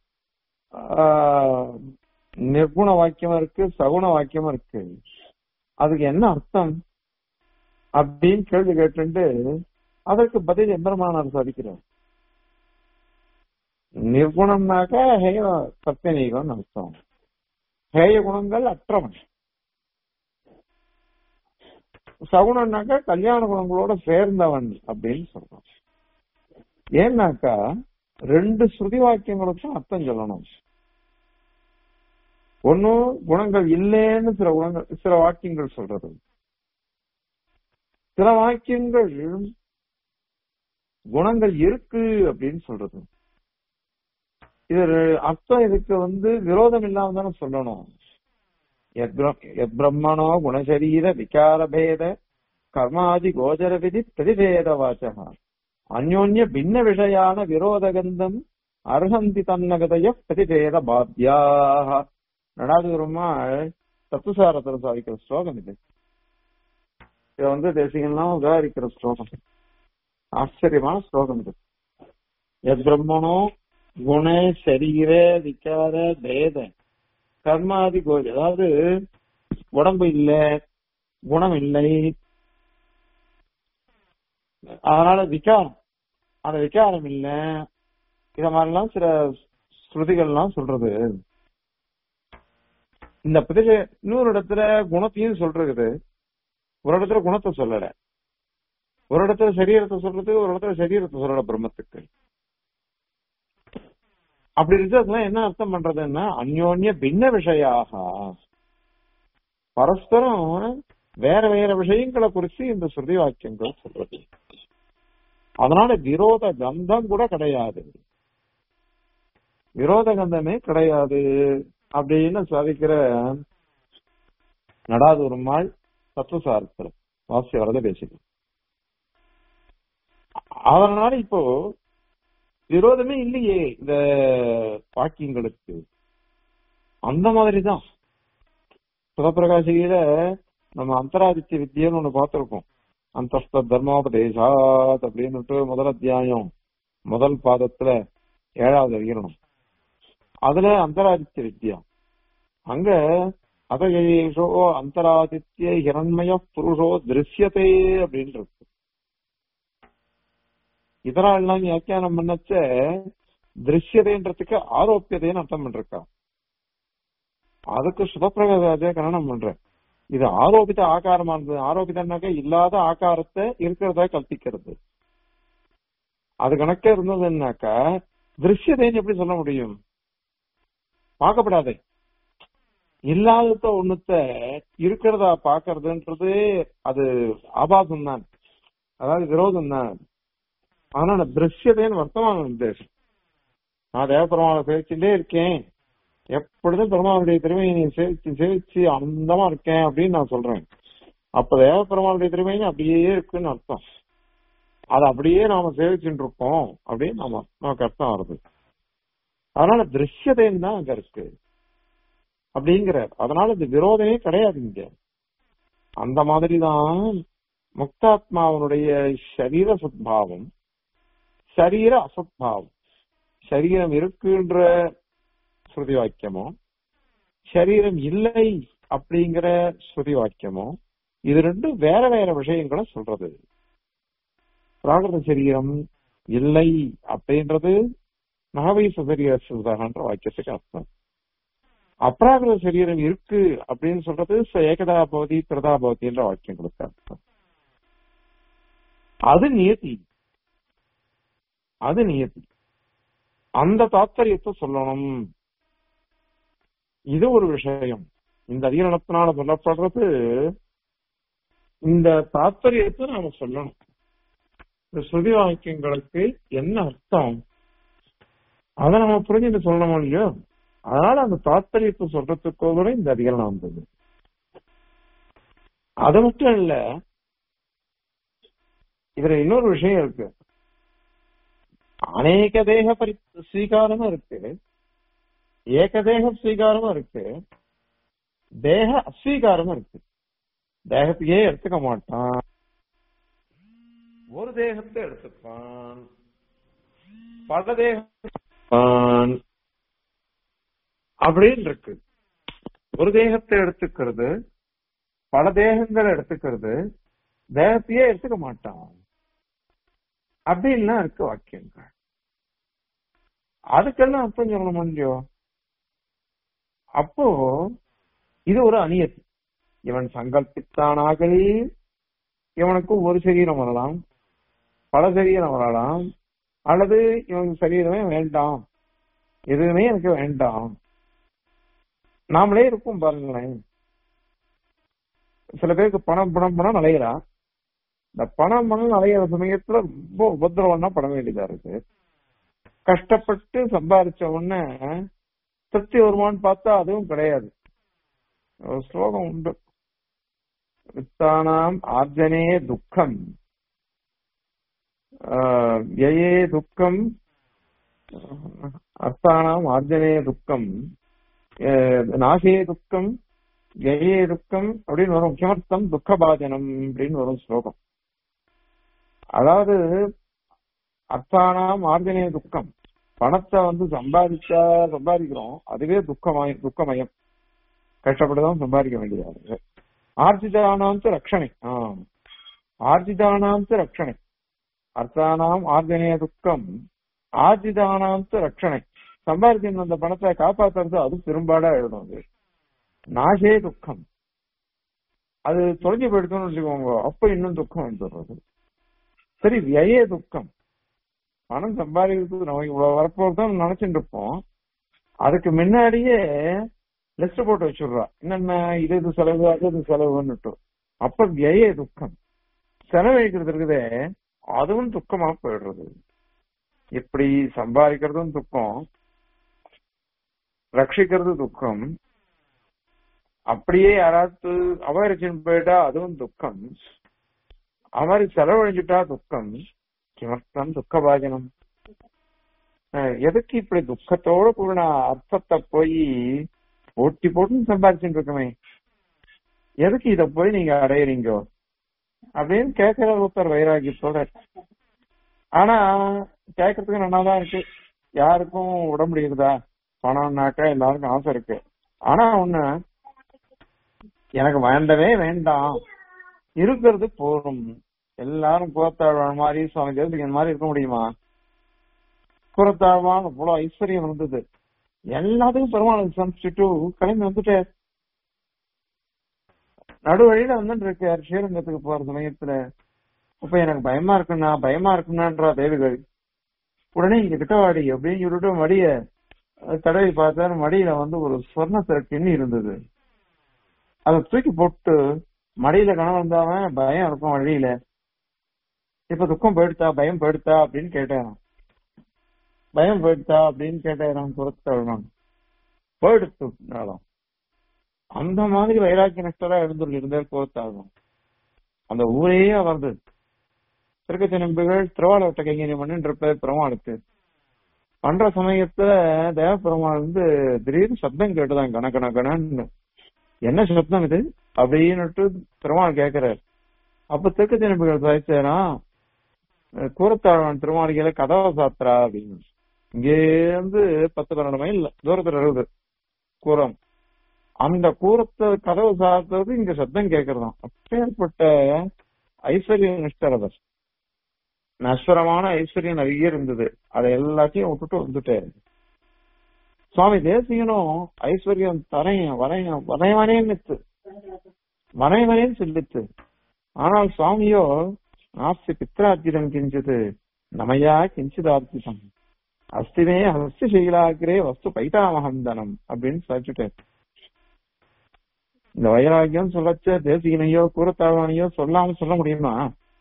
ஆஹ், நிர்குண வாக்கியம் இருக்கு சகுண வாக்கியம் இருக்கு அதுக்கு என்ன அர்த்தம் அப்படின்னு கேள்வி கேட்டு அதற்கு பதில் எம்பெருமானார் சாதிக்கிறார் நிர்குணம்னாக்க ஹேய சத்தியநீகம் அர்த்தம் ஹேய குணங்கள் அற்றவன் சகுணம்னாக்கா கல்யாண குணங்களோட சேர்ந்தவன் அப்படின்னு சொல்றான் ஏன்னாக்கா ரெண்டு ஸ்ருதி வாக்கியங்களுக்கும் அர்த்தம் சொல்லணும் ஒன்னும் குணங்கள் இல்லைன்னு சில குணங்கள் சில வாக்கியங்கள் சொல்றது சில வாக்கியங்கள் குணங்கள் இருக்கு அப்படின்னு சொல்றது இது ரெ- அர்த்தம் இதுக்கு வந்து விரோதம் இல்லாம தானே சொல்லணும் எத் பிரம்- எத் பிரம்மணோ குணசரீர விகார பேத கர்மாதி கோச்சர விதி பிரதிபேத வாச்சகா அந்யோன்ய பின்ன விஷயான விரோதகந்தம் அர்ஹந்தி தன்னகதைய பிரதிபேத பாத்தியாக நடாது பெருமாள் தத்துசாரத்தில் சாதிக்கிற ஸ்லோகம் இது இத வந்து தேசிகம்லாம் உதாரிக்கிற ஸ்லோகம் ஆச்சரியமான ஸ்லோகம் இது எத் பிரம்மணோ குண சரீர விகார பேத கர்மாதி கோஜ அதாவது உடம்பு இல்ல குணம் இல்லை அதனால விகாரம் அந்த விகாரம் இல்ல இத மாதிரிலாம் சில ஸ்ருதிகள்லாம் சொல்றது இந்த பிரதிஷ இன்னொரு இடத்துல குணத்தையும் சொல்றது ஒரு இடத்துல குணத்தை சொல்லல ஒரு இடத்துல சரீரத்தை சொல்றது ஒரு இடத்துல சரீரத்தை சொல்லல பிரம்மத்துக்கு அப்படி இருக்கிறதுலாம் என்ன அர்த்தம் பண்றதுன்னா அந்யோன்ய பின்ன விஷயாக பரஸ்பரம் வேற வேற விஷயங்களை குறிச்சு இந்த ஸ்ருதி வாக்கியங்கள் சொல்றது அதனால விரோத கந்தம் கூட கிடையாது விரோத கந்தமே கிடையாது அப்படின்னு சாதிக்கிற நடாதூருமாள் தத்துவசாரத்தில் வாசிய வரத பேசிக்கலாம் அதனால இப்போ விரோதமே இல்லையே இந்த வாக்கியங்களுக்கு அந்த மாதிரிதான் சுதப்பிரகாசியில நம்ம அந்தராதித்ய வித்தியன்னு ஒண்ணு பார்த்திருக்கோம் அந்த தர்மோபதேசாத் அப்படின்னுட்டு முதல் அத்தியாயம் முதல் பாதத்துல ஏழாவது அதிகரணம் அதுல அந்தராதித்ய வித்யா அங்க அதகேஷோ அந்தராதித்ய ஹிரண்மய புருஷோ திருஷ்யதே அப்படின்னு இருக்கு இதரா எல்லாம் வியாக்கியானம் பண்ணச்ச திருஷ்யதைன்றதுக்கு ஆரோப்பியதைன்னு அர்த்தம் பண்ணிருக்கா அதுக்கு சுதப்பிரகாச கணனம் பண்றேன் இது ஆரோபித ஆகாரமானது ஆரோபிதனாக்க இல்லாத ஆகாரத்தை இருக்கிறதா கல்பிக்கிறது அது கணக்கே இருந்ததுன்னாக்கா திருஷ்யதைன்னு எப்படி சொல்ல முடியும் பார்க்கப்படாதே இல்லாதத ஒண்ணுத்த இருக்கிறதா பாக்குறதுன்றது அது ஆபாசம் தான் அதாவது விரோதம் தான் அதனால திருஷ்யதைன்னு வர்த்தமான உத்தேசம் நான் தேவபெருமாளை சேவிச்சுட்டே இருக்கேன் எப்பொழுதும் பெருமாளுடைய திருமையை நீ சேவிச்சு சேவிச்சு ஆனந்தமா இருக்கேன் அப்படின்னு நான் சொல்றேன் அப்ப தேவபெருமாளுடைய திருமையை அப்படியே இருக்குன்னு அர்த்தம் அது அப்படியே நாம சேவிச்சுட்டு இருக்கோம் அப்படின்னு நாம நமக்கு அர்த்தம் வருது அதனால திருஷ்யதைன்னு தான் அங்க இருக்கு அப்படிங்கிற அதனால இந்த விரோதமே கிடையாது இங்க அந்த மாதிரிதான் முக்தாத்மாவனுடைய சரீர சத்பாவம் சரீர அசத்பாவம் சரீரம் இருக்குன்ற ஸ்ருதி வாக்கியமோ சரீரம் இல்லை அப்படிங்கிற ஸ்ருதி வாக்கியமும் இது ரெண்டும் வேற வேற விஷயங்களை சொல்றது பிராகிருத சரீரம் இல்லை அப்படின்றது நாவை சுதரியன்ற வாக்கியத்துக்கு அர்த்தம் அப்ராகிருத சரீரம் இருக்கு அப்படின்னு சொல்றது ச ஏகதா பவதி பிரதா பவதின்ற வாக்கியங்களுக்கு அர்த்தம் அது நியதி அது நியதி அந்த தாத்பரியத்தை சொல்லணும் இது ஒரு விஷயம் இந்த அதிகரணத்தினால சொல்லப்படுறது இந்த தாத்பரியத்தை நாம சொல்லணும் இந்த ஸ்ருதி வாக்கியங்களுக்கு என்ன அர்த்தம் அதை நம்ம புரிஞ்சுட்டு சொல்லணும் இல்லையோ அதனால அந்த தாத்பரியத்தை சொல்றதுக்கு கூட இந்த அதிகரணம் வந்தது அது மட்டும் இல்ல இதுல இன்னொரு விஷயம் இருக்கு அநேக தேக பரி ஸ்வீகாரமும் இருக்கு ஏகதேக ஸ்வீகாரமும் இருக்கு தேக அஸ்வீகாரமும் இருக்கு தேகத்தையே எடுத்துக்க மாட்டான் ஒரு தேகத்தை எடுத்துப்பான் பல தேகம் அப்படின்னு இருக்கு ஒரு தேகத்தை எடுத்துக்கிறது பல தேகங்களை எடுத்துக்கிறது தேகத்தையே எடுத்துக்க மாட்டான் அப்படின்லாம் இருக்கு வாக்கியங்கள் அதுக்கெல்லாம் அர்த்தம் சொல்ல முடியும் அப்போ இது ஒரு அநியத்தி இவன் சங்கல்பித்தானாகவே இவனுக்கு ஒரு சரீரம் வரலாம் பல சரீரம் வரலாம் அல்லது இவனுக்கு சரீரமே வேண்டாம் எதுவுமே எனக்கு வேண்டாம் நாமளே இருக்கும் பாருங்களேன் சில பேருக்கு பணம் பணம் பணம் அலையிறா இந்த பணம் பணம் அலையிற சமயத்துல ரொம்ப உபதிரவம்னா பட வேண்டியதா இருக்கு கஷ்டப்பட்டு சம்பாதிச்ச உடனே திருப்தி வருமான்னு பார்த்தா அதுவும் கிடையாது ஒரு ஸ்லோகம் உண்டு வித்தானாம் ஆர்ஜனே துக்கம் வியே துக்கம் அர்த்தானாம் ஆர்ஜனே துக்கம் நாசே துக்கம் வியே துக்கம் அப்படின்னு வரும் கிமர்த்தம் துக்கபாஜனம் அப்படின்னு வரும் ஸ்லோகம் அதாவது அர்த்தானாம் ஆர்ஜனே துக்கம் பணத்தை வந்து சம்பாதிச்சா சம்பாதிக்கிறோம் அதுவே துக்கமய துக்கமயம் கஷ்டப்பட்டுதான் சம்பாதிக்க வேண்டியதா இருக்கு ஆர்ஜிதானாம் ரக்ஷணை ஆஹ் ஆர்ஜிதானாம் ரக்ஷணை அர்த்தானாம் ஆர்ஜனே துக்கம் ஆர்ஜிதானாம் ரக்ஷணை சம்பாதிக்கிற அந்த பணத்தை காப்பாத்துறது அது பெரும்பாடா எழுதும் அது நாசே துக்கம் அது தொலைஞ்சு போயிடுத்தோம்னு வச்சுக்கோங்க அப்ப இன்னும் துக்கம் வந்துடுறது சரி வியே துக்கம் பணம் சம்பாதிக்கிறதுக்கு நம்ம இவ்வளவு வரப்போதான் நினைச்சுட்டு இருப்போம் அதுக்கு முன்னாடியே லிஸ்ட் போட்டு வச்சுடுறா என்னென்ன இது இது செலவு அது இது செலவுன்னுட்டு அப்ப வியே துக்கம் செலவழிக்கிறது இருக்குதே அதுவும் துக்கமா போயிடுறது இப்படி சம்பாதிக்கிறதும் துக்கம் ரட்சிக்கிறது துக்கம் அப்படியே யாராவது அபகரிச்சுன்னு போயிட்டா அதுவும் துக்கம் அது மாதிரி செலவழிஞ்சுட்டா துக்கம் கிமர்த்தம் துக்கபாஜனம் எதுக்கு இப்படி துக்கத்தோட கூடின அர்த்தத்தை போய் போட்டி போட்டு சம்பாதிச்சுட்டு இருக்கமே எதுக்கு இத போய் நீங்க அடையிறீங்க அப்படின்னு கேட்கிற ஒருத்தர் வைராகியத்தோட ஆனா கேட்கறதுக்கு நல்லாதான் இருக்கு யாருக்கும் விட முடியுதா பணம்னாக்கா எல்லாருக்கும் ஆசை இருக்கு ஆனா ஒண்ணு எனக்கு வேண்டவே வேண்டாம் இருக்கிறது போதும் எல்லாரும் குலத்தாழ்வான் மாதிரி சுவாமி தேவதிகன் மாதிரி இருக்க முடியுமா குலத்தாழ்வான் அவ்வளவு ஐஸ்வர்யம் இருந்தது எல்லாத்துக்கும் பெருமாள் சமைச்சிட்டு கிளம்பி வந்துட்டார் நடுவழியில வந்துட்டு இருக்கார் ஸ்ரீரங்கத்துக்கு போற சமயத்துல இப்ப எனக்கு பயமா இருக்குண்ணா பயமா இருக்குன்னான்றா தேவிகள் உடனே இங்க கிட்டவாடி அப்படின்னு சொல்லிட்டு மடிய தடவி பார்த்தாரு மடியில வந்து ஒரு சொர்ண திரட்டின்னு இருந்தது அதை தூக்கி போட்டு மடியில கனவு வந்தாவன் பயம் இருக்கும் வழியில இப்ப துக்கம் போயிடுத்தா பயம் போயிடுத்தா அப்படின்னு கேட்டேன் பயம் போயிடுத்தா அப்படின்னு கேட்டேன் புறத்தவன் போயிடுத்து அந்த மாதிரி வைராக்கிய நஷ்டரா எழுந்துள்ள இருந்தார் கோத்தாகும் அந்த ஊரே அவரது திருக்கச்சி நம்பிகள் திருவாளவட்ட கைங்கரியம் பண்ணிட்டு பெருமாளுக்கு பண்ற சமயத்துல தேவ பெருமாள் வந்து திடீர்னு சப்தம் கேட்டுதான் கண கண கணன்னு என்ன சப்தம் இது அப்படின்னுட்டு பெருமாள் கேக்குறாரு அப்ப திருக்கச்சி நம்பிகள் சாதிச்சாரா கூரத்தாழ்வான் திருமாளிகையில கதவை சாத்திரா அப்படின்னு இங்கே வந்து பத்து பன்னெண்டு மைல் தூரத்துல இருக்குது கூரம் அந்த கூரத்தை கதவு சாத்துறது இங்க சத்தம் கேட்கறதாம் அப்பேற்பட்ட ஐஸ்வர்ய நிஷ்டரவர் நஸ்வரமான ஐஸ்வர்யம் நிறைய இருந்தது அதை எல்லாத்தையும் விட்டுட்டு வந்துட்டாரு சுவாமி தேசிகனும் ஐஸ்வர்யம் தரையும் வரையும் வரையவனேன்னு வரைவனேன்னு சொல்லித்து ஆனால் சுவாமியோ நாஸ்தி பித்ரார்ஜிதம் கிஞ்சது நமையா கிஞ்சிதார்ஜிதம் அஸ்திமே ஹஸ்தி சீலாகிரே வஸ்து பைட்டாமகந்தனம் அப்படின்னு சொல்லிட்டாரு இந்த வைராகியம் சொல்லச்ச தேசிகனையோ கூறத்தாழ்வானையோ சொல்லாம சொல்ல முடியுமா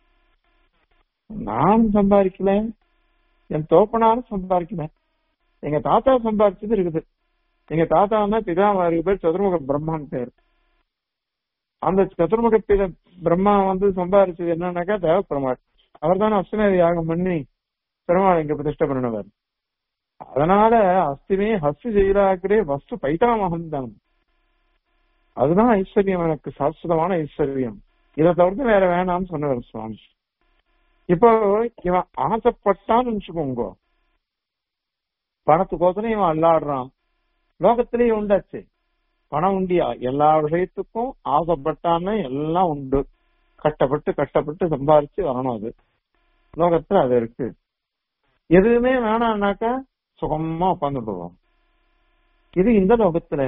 நான் சம்பாதிக்கல என் தோப்பனாரும் சம்பாதிக்கல எங்க தாத்தா சம்பாதிச்சது இருக்குது எங்க தாத்தா தான் பிதாமாருக்கு பேர் சதுர்முக பிரம்மான் பேர் அந்த சதுர்முக பித பிரம்மா வந்து சம்பாதிச்சது என்னன்னாக்கா தேவ பெருமாள் அவர் தானே அஸ்வமேத யாகம் பண்ணி பெருமாள் இங்க பிரதிஷ்டை பண்ணினவர் அதனால அஸ்திமே ஹஸ்தி ஜெயிலாக்கிறே வஸ்து பைட்டாமகம் தான் அதுதான் ஐஸ்வர்யம் எனக்கு சாஸ்வதமான ஐஸ்வர்யம் இதை தவிர்த்து வேற வேணாம்னு சொன்னவர் சுவாமி இப்போ இவன் ஆசைப்பட்டான்னு வச்சுக்கோங்க பணத்துக்கோசரம் இவன் அல்லாடுறான் லோகத்திலேயே உண்டாச்சு பணம் உண்டியா எல்லா விஷயத்துக்கும் ஆசைப்பட்டான்னு எல்லாம் உண்டு கஷ்டப்பட்டு கஷ்டப்பட்டு சம்பாரிச்சு வரணும் அது லோகத்துல அது இருக்கு எதுவுமே வேணாம்னாக்கா சுகமா உட்காந்துடுவோம் இது இந்த லோகத்துல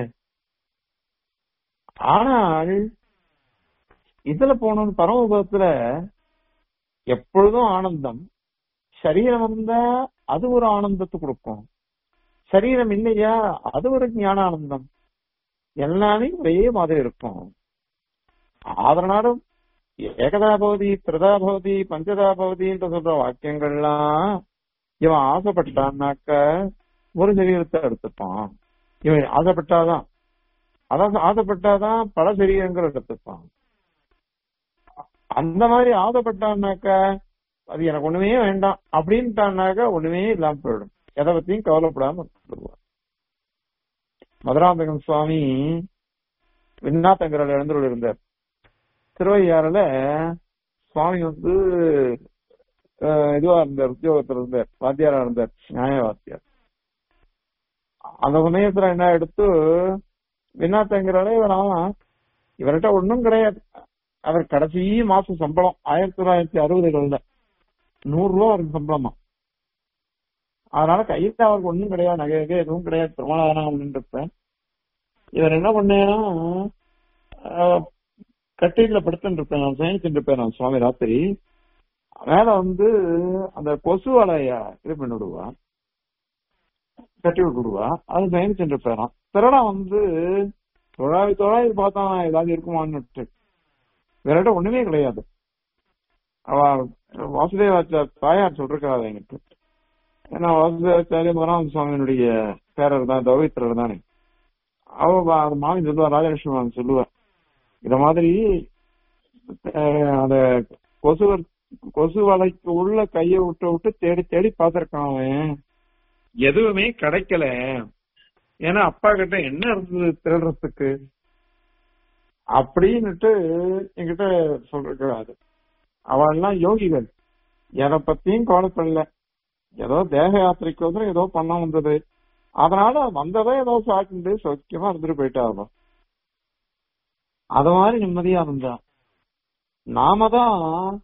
ஆனால் இதுல போனோம் பரமபதத்துல எப்பொழுதும் ஆனந்தம் சரீரம் வந்தா அது ஒரு ஆனந்தத்தை கொடுக்கும் சரீரம் இல்லையா அது ஒரு ஞான ஆனந்தம் எல்லாமே ஒரே மாதிரி இருக்கும் அதனால ஏகதா பவதி திரதா பவதி பஞ்சதா பவதின்ற சொல்ற வாக்கியங்கள்லாம் இவன் ஆசைப்பட்டான்னாக்க ஒரு சரீரத்தை எடுத்துப்பான் இவன் ஆசைப்பட்டாதான் அதாவது ஆசைப்பட்டாதான் பல சரீரங்கள் எடுத்துப்பான் அந்த மாதிரி ஆசைப்பட்டான்னாக்க அது எனக்கு ஒண்ணுமே வேண்டாம் அப்படின்ட்டான்னாக்க ஒண்ணுமே இல்லாம போயிடும் எதை பத்தியும் கவலைப்படாம விடுவார் மதுராந்தகம் சுவாமி விண்ணாத்தங்கரில் எழுந்தருள் இருந்தார் திருவையாறுல சுவாமி வந்து இதுவா இருந்தார் உத்தியோகத்துல இருந்தார் வாத்தியாரா இருந்தார் நியாய வாத்தியார் அந்த சமயத்துல என்ன எடுத்து விண்ணாத்தங்கரால இவர் ஆமா இவர்கிட்ட ஒண்ணும் கிடையாது அவர் கடைசி மாசம் சம்பளம் ஆயிரத்தி தொள்ளாயிரத்தி அறுபதுகள்ல நூறு ரூபா அவருக்கு சம்பளமா அதனால கையில அவருக்கு ஒண்ணும் கிடையாது நகை நகை எதுவும் கிடையாது பிரமாணம் அப்படின்றப்ப இவர் என்ன பண்ணேன்னா கட்டில படுத்துட்டு இருப்பேன் நான் சயனிச்சுட்டு இருப்பேன் நான் சுவாமி ராத்திரி மேல வந்து அந்த கொசு வலைய இது பண்ணி விடுவா கட்டி விட்டுடுவா அது சயனிச்சுட்டு இருப்பேன் திரடா வந்து தொழாவி தொழாவி பார்த்தா ஏதாவது இருக்குமான்னு வேற ஒண்ணுமே கிடையாது அவ வாசுதேவாச்சார் தாயார் சொல்றாரு எனக்கு ஏன்னா வாசுதேவாச்சாரிய மராம சுவாமியினுடைய பேரர் தான் தௌவித்திரர் தானே அவ மாமி சொல்லுவா ராஜலட்சுமி மாமி சொல்லுவா இத மாதிரி அந்த கொசு கொசு வலைக்கு உள்ள கைய விட்டு விட்டு தேடி தேடி பாத்திருக்கான் அவன் எதுவுமே கிடைக்கல ஏன்னா அப்பா கிட்ட என்ன இருந்தது திருடுறதுக்கு அப்படின்னுட்டு என்கிட்ட சொல்றாரு அவெல்லாம் யோகிகள் எதை பத்தியும் கவலைப்படல ஏதோ தேக யாத்திரைக்கு ஏதோ பண்ண வந்தது அதனால வந்ததை ஏதோ சாப்பிட்டு சௌக்கியமா இருந்துட்டு போயிட்டாங்க அத மாதிரி நிம்மதியா இருந்தா நாம தான்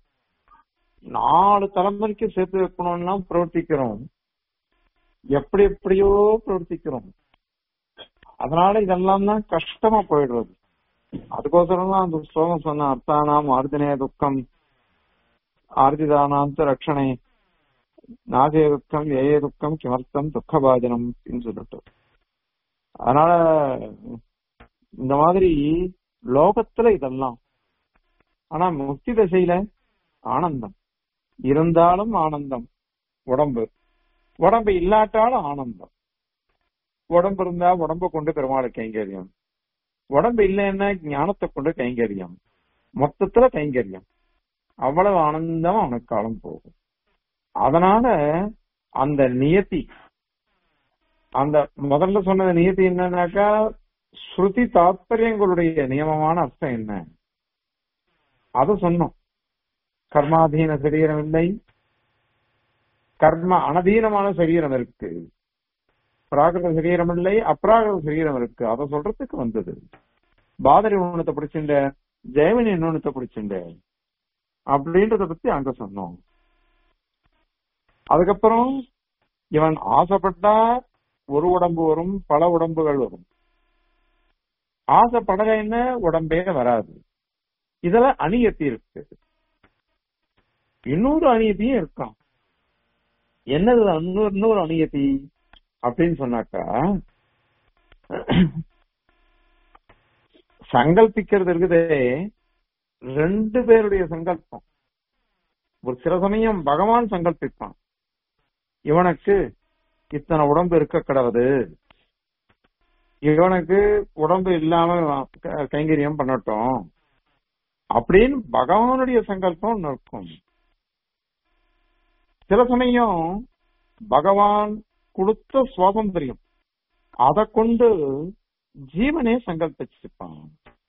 நாலு தலைமுறைக்கு சேர்த்து வைக்கணும்னா பிரவர்த்திக்கிறோம் எப்படி எப்படியோ பிரவர்த்திக்கிறோம் அதனால இதெல்லாம் தான் கஷ்டமா போயிடுறது அதுக்கோசரம் தான் அந்த ஸ்லோகம் சொன்ன அர்த்தானாம் ஆர்தினே துக்கம் ஆர்ஜிதானாந்த ரட்சணை நாகே துக்கம் ஏய துக்கம் கிமர்த்தம் துக்கபாஜனம் அப்படின்னு சொல்லிட்டு அதனால இந்த மாதிரி லோகத்துல இதெல்லாம் ஆனா முக்தி தசையில ஆனந்தம் இருந்தாலும் ஆனந்தம் உடம்பு உடம்பு இல்லாட்டாலும் ஆனந்தம் உடம்பு இருந்தா உடம்ப கொண்டு பெருமாள் கைங்கரியம் உடம்பு இல்லைன்னா ஞானத்தை கொண்டு கைங்கரியம் மொத்தத்துல கைங்கரியம் அவ்வளவு ஆனந்தமா அவனுக்கு காலம் போகும் அதனால அந்த நியத்தி அந்த முதல்ல சொன்னது நியத்தி என்னன்னாக்கா ஸ்ருதி தாத்பரியங்களுடைய நியமமான அர்த்தம் என்ன அத சொன்னோம் கர்மாதீன சரீரம் இல்லை கர்ம அனதீனமான சரீரம் இருக்கு பிராகிருத சரீரம் இல்லை அப்ராகிருத சரீரம் இருக்கு அதை சொல்றதுக்கு வந்தது பாதரி உணத்தை பிடிச்சிண்ட ஜெயமினி இன்னொன்னத்தை பிடிச்சிண்ட அப்படின்றத பத்தி அங்க சொன்னோம் அதுக்கப்புறம் இவன் ஆசைப்பட்டா ஒரு உடம்பு வரும் பல உடம்புகள் வரும் ஆசைப்படலைன்னு உடம்பே வராது இதுல அணியத்தி இருக்கு இன்னொரு அணியத்தியும் இருக்கான் என்னது இன்னொரு இன்னொரு அணியத்தி அப்படின்னு சொன்னாக்கா சங்கல்பிக்கிறது இருக்குதே ரெண்டு பேருடைய சங்கல்பம் ஒரு சில சமயம் பகவான் சங்கல்பிப்பான் இவனுக்கு இத்தனை உடம்பு இருக்க கிடவுது இவனுக்கு உடம்பு இல்லாம க- கைங்கரியம் பண்ணட்டும் அப்படின்னு பகவானுடைய சங்கல்பம் ஒண்ணு இருக்கும் சில சமயம் பகவான் கொடுத்த சுவாதந்திரியம் அதை கொண்டு ஜீவனே சங்கல்பிச்சுப்பான்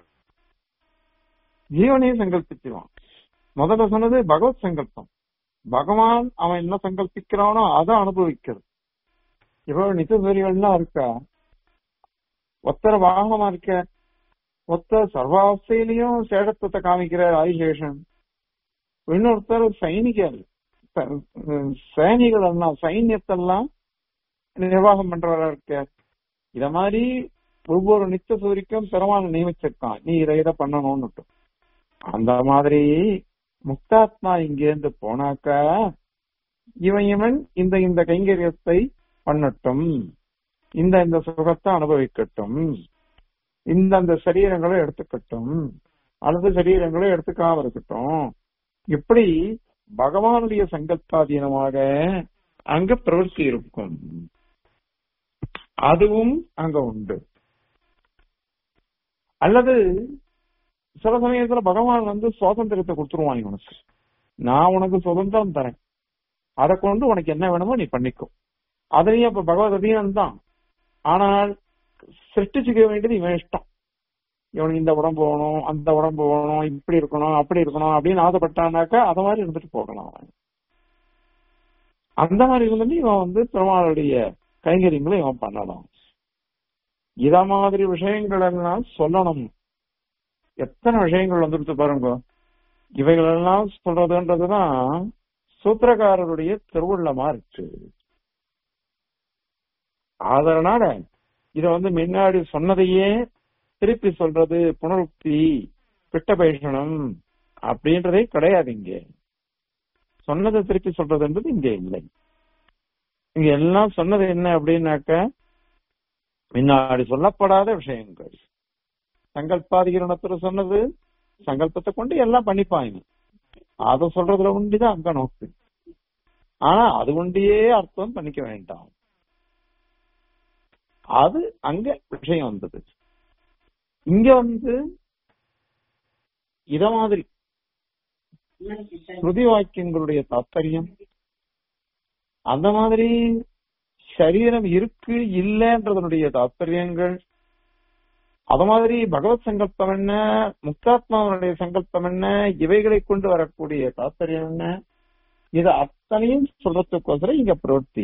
ஜீவனே சங்கல்பிச்சுவான் முதல்ல சொன்னது பகவத் சங்கல்பம் பகவான் அவன் என்ன சங்கல்பிக்கிறானோ அதை அனுபவிக்கிறது இவ்வளவு நித்தியசூரியெல்லாம் இருக்கா ஒத்தர வாகனமா இருக்க ஒத்த சர்வாவஸ்தையிலையும் சேடத்துவத்தை காமிக்கிறார் ஆதிசேஷன் இன்னொருத்தர் சைனிகர் ச- சைனிகள் எல்லாம் சைன்யத்தெல்லாம் நிர்வாகம் பண்றவரா இருக்க இத மாதிரி ஒவ்வொரு நித்திய சூரிக்கும் பெருமாள் நியமிச்சிருக்கான் நீ இதை இதை பண்ணணும்னு அந்த மாதிரி முக்தாத்மா இங்கேருந்து போனாக்கா இவன் இவன் இந்த இந்த கைங்கரியத்தை பண்ணட்டும் இந்த இந்த சுகத்தை அனுபவிக்கட்டும் இந்த அந்த சரீரங்களை எடுத்துக்கட்டும் அல்லது சரீரங்களை எடுத்துக்காம இருக்கட்டும் இப்படி பகவானுடைய சங்கல்பாதீனமாக அங்க பிரவர்த்தி இருக்கும் அதுவும் அங்க உண்டு அல்லது சில சமயத்துல பகவான் வந்து சுதந்திரத்தை கொடுத்துருவான் உனக்கு நான் உனக்கு சுதந்திரம் தரேன் அதை கொண்டு உனக்கு என்ன வேணுமோ நீ பண்ணிக்கோ அதுலயும் அப்ப பகவத் அதீனம் தான் ஆனால் சிருஷ்டிச்சுக்க வேண்டியது இவன் இஷ்டம் இவனுக்கு இந்த உடம்பு போகணும் அந்த உடம்பு போகணும் இப்படி இருக்கணும் அப்படி இருக்கணும் அப்படின்னு ஆசைப்பட்டானாக்கா அத மாதிரி இருந்துட்டு போகலாம் அவன் அந்த மாதிரி இருந்துட்டு இவன் வந்து பெருமாளுடைய கைங்கரியங்களை இவன் பண்ணலாம் இத மாதிரி விஷயங்கள் எல்லாம் சொல்லணும் எத்தனை விஷயங்கள் வந்துருச்சு பாருங்க இவைகள் எல்லாம் சொல்றதுன்றதுதான் சூத்திரக்காரருடைய திருவுள்ளமா இருக்கு அதனால இத வந்து முன்னாடி சொன்னதையே திருப்பி சொல்றது புனருக்தி பிட்ட பைஷணம் அப்படின்றதே கிடையாது இங்க சொன்னதை திருப்பி சொல்றதுன்றது இங்க இல்லை இங்க எல்லாம் சொன்னது என்ன அப்படின்னாக்க முன்னாடி சொல்லப்படாத விஷயங்கள் சங்கல்பாதிகரணத்துல சொன்னது சங்கல்பத்தை கொண்டு எல்லாம் பண்ணிப்பாங்க அதை சொல்றதுல உண்டிதான் அங்க நோக்கு ஆனா அது கொண்டியே அர்த்தம் பண்ணிக்க வேண்டாம் அது அங்க விஷயம் வந்தது இங்க வந்து இத மாதிரி ஸ்ருதி வாக்கியங்களுடைய தாத்பரியம் அந்த மாதிரி சரீரம் இருக்கு இல்லைன்றதனுடைய தாத்பரியங்கள் அது மாதிரி பகவத் சங்கல்பம் என்ன முக்தாத்மாவனுடைய சங்கல்பம் என்ன இவைகளை கொண்டு வரக்கூடிய தாத்பரியம் என்ன இது அத்தனையும் சொல்றதுக்கோசரம் இங்க பிரவர்த்தி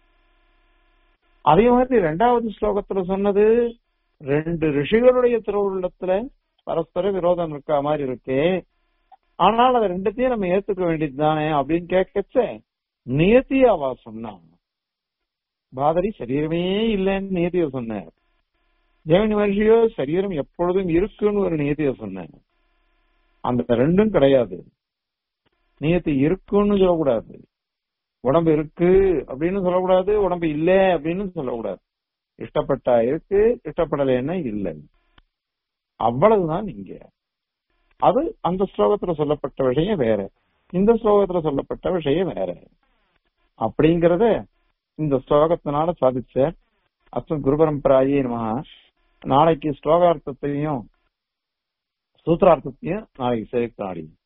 அதே மாதிரி ரெண்டாவது ஸ்லோகத்துல சொன்னது ரெண்டு ரிஷிகளுடைய திருவுள்ளத்துல பரஸ்பர விரோதம் இருக்க மாதிரி இருக்கு ஆனால் அது ரெண்டுத்தையும் நம்ம ஏத்துக்க வேண்டியது தானே அப்படின்னு கேட்கச்ச நியத்தியாவா சொன்னான் பாதரி சரீரமே இல்லைன்னு நியதிய சொன்னார் தேவனி மகர்ஷியோ சரீரம் எப்பொழுதும் இருக்குன்னு ஒரு நியதிய சொன்னாங்க அந்த ரெண்டும் கிடையாது நியத்தி இருக்குன்னு சொல்லக்கூடாது உடம்பு இருக்கு அப்படின்னு சொல்லக்கூடாது உடம்பு இல்ல அப்படின்னு சொல்லக்கூடாது இஷ்டப்பட்டா இருக்கு இஷ்டப்படலைன்னா இல்லை அவ்வளவுதான் இங்க அது அந்த ஸ்லோகத்துல சொல்லப்பட்ட விஷயம் வேற இந்த ஸ்லோகத்துல சொல்லப்பட்ட விஷயம் வேற அப்படிங்கறத இந்த ஸ்லோகத்தினால சாதிச்ச அஸ்மத் குரு பரம்பராயே நம நாளைக்கு ஸ்லோகார்த்தத்தையும் சூத்திரார்த்தத்தையும் நாளைக்கு சேர்க்க